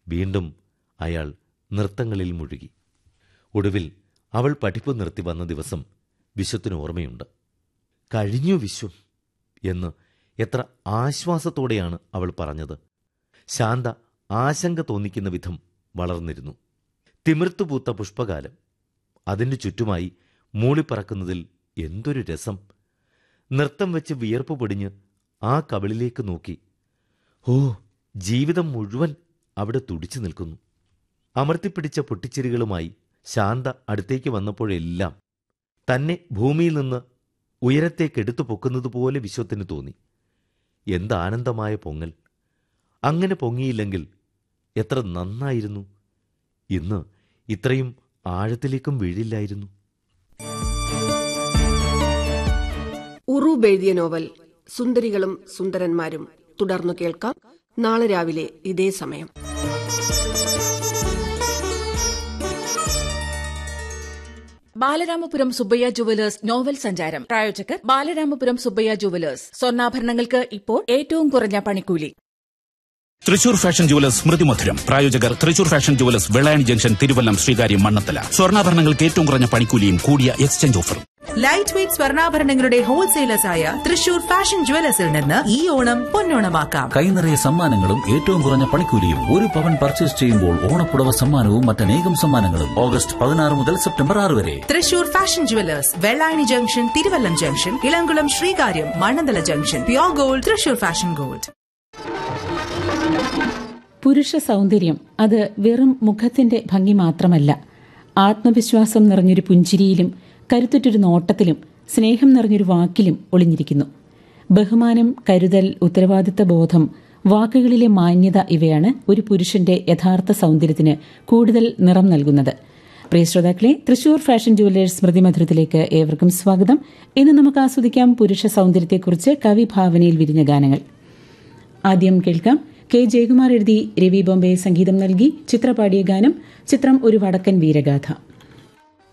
വീണ്ടും അയാൾ നൃത്തങ്ങളിൽ മുഴുകി ഒടുവിൽ അവൾ പഠിപ്പ് നിർത്തി വന്ന ദിവസം വിശ്വത്തിന് ഓർമ്മയുണ്ട് കഴിഞ്ഞു വിശ്വം എന്ന് എത്ര ആശ്വാസത്തോടെയാണ് അവൾ പറഞ്ഞത് ശാന്ത ആശങ്ക തോന്നിക്കുന്ന വിധം വളർന്നിരുന്നു തിമിർത്തുപൂത്ത പുഷ്പകാലം അതിനു ചുറ്റുമായി മൂളിപ്പറക്കുന്നതിൽ എന്തൊരു രസം നൃത്തം വെച്ച് വിയർപ്പ് പൊടിഞ്ഞ് ആ കവിളിലേക്ക് നോക്കി ഓ ജീവിതം മുഴുവൻ അവിടെ തുടിച്ചു നിൽക്കുന്നു അമർത്തിപ്പിടിച്ച പൊട്ടിച്ചിരികളുമായി ശാന്ത അടുത്തേക്ക് വന്നപ്പോഴെല്ലാം തന്നെ ഭൂമിയിൽ നിന്ന് ഉയരത്തേക്കെടുത്തു പൊക്കുന്നതുപോലെ വിശ്വത്തിന് തോന്നി എന്താനന്ദമായ പൊങ്ങൽ അങ്ങനെ പൊങ്ങിയില്ലെങ്കിൽ എത്ര നന്നായിരുന്നു ഇന്ന് ഇത്രയും ആഴത്തിലേക്കും വീഴില്ലായിരുന്നു ഉറൂബ് എഴുതിയ നോവൽ സുന്ദരികളും സുന്ദരന്മാരും തുടർന്നു കേൾക്കാം നാളെ രാവിലെ ഇതേ സമയം ബാലരാമപുരം സുബ്ബയ്യ ജുവലേഴ്സ് നോവൽ സഞ്ചാരം പ്രായോജകർ ബാലരാമപുരം സുബ്ബയ്യ ജുവലേഴ്സ് സ്വർണ്ണാഭരണങ്ങൾക്ക് ഇപ്പോൾ ഏറ്റവും കുറഞ്ഞ പണിക്കൂലി തൃശൂർ ഫാഷൻ ജുവലേഴ്സ് സ്മൃതി മധുരം പ്രായോജകർ Thrissur fashion jewellers Vellayani junction Thiruvallam Sreekaryam Mannanthala സ്വർണ്ണാഭരണങ്ങൾക്ക് ഏറ്റവും കുറഞ്ഞ പണിക്കൂലിയും കൂടിയ എക്സ്ചേഞ്ച് ഓഫറും ലൈറ്റ് വെയ്റ്റ് സ്വർണ്ണാഭരണങ്ങളുടെ ഹോൾസെയിലേഴ്സായ തൃശൂർ ഫാഷൻ ജുവലേഴ്സിൽ നിന്ന് ഈ ഓണം പൊന്നോണമാക്കാം കൈനിറയ സമ്മാനങ്ങളും ഏറ്റവും കുറഞ്ഞ പണിക്കൂലിയും ഒരു പവൻ പർച്ചേസ് ചെയ്യുമ്പോൾ ഓണപ്പുടവ സമ്മാനവും മറ്റനേകം സമ്മാനങ്ങളും ഓഗസ്റ്റ് പതിനാറ് മുതൽ സെപ്റ്റംബർ ആറ് വരെ Thrissur fashion jewellers Vellayani junction Thiruvallam junction Elamkulam Sreekaryam Mannanthala junction pure gold Thrissur fashion gold പുരുഷ സൗന്ദര്യം അത് വെറും മുഖത്തിന്റെ ഭംഗി മാത്രമല്ല ആത്മവിശ്വാസം നിറഞ്ഞൊരു പുഞ്ചിരിയിലും കരുത്തുറ്റൊരു നോട്ടത്തിലും സ്നേഹം നിറഞ്ഞൊരു വാക്കിലും ഒളിഞ്ഞിരിക്കുന്നു ബഹുമാനം കരുതൽ ഉത്തരവാദിത്ത ബോധം വാക്കുകളിലെ മാന്യത ഇവയാണ് ഒരു പുരുഷന്റെ യഥാർത്ഥ സൗന്ദര്യത്തിന് കൂടുതൽ നിറം നൽകുന്നത് പ്രിയ ശ്രോതാക്കളെ തൃശൂർ ഫാഷൻ ജുവലേഴ്സ് സ്മൃതി മധുരത്തിലേക്ക് ഏവർക്കും സ്വാഗതം ഇന്ന് നമുക്ക് ആസ്വദിക്കാം പുരുഷ സൗന്ദര്യത്തെക്കുറിച്ച് കവി ഭാവനയിൽ വിരിഞ്ഞ ഗാനങ്ങൾ ആദ്യം കേൾക്കാം കെ ജയകുമാർ എഴുതി രവി ബോംബെ സംഗീതം നൽകി ചിത്രപാടിയ ഗാനം ചിത്രം ഒരു വടക്കൻ വീരഗാഥ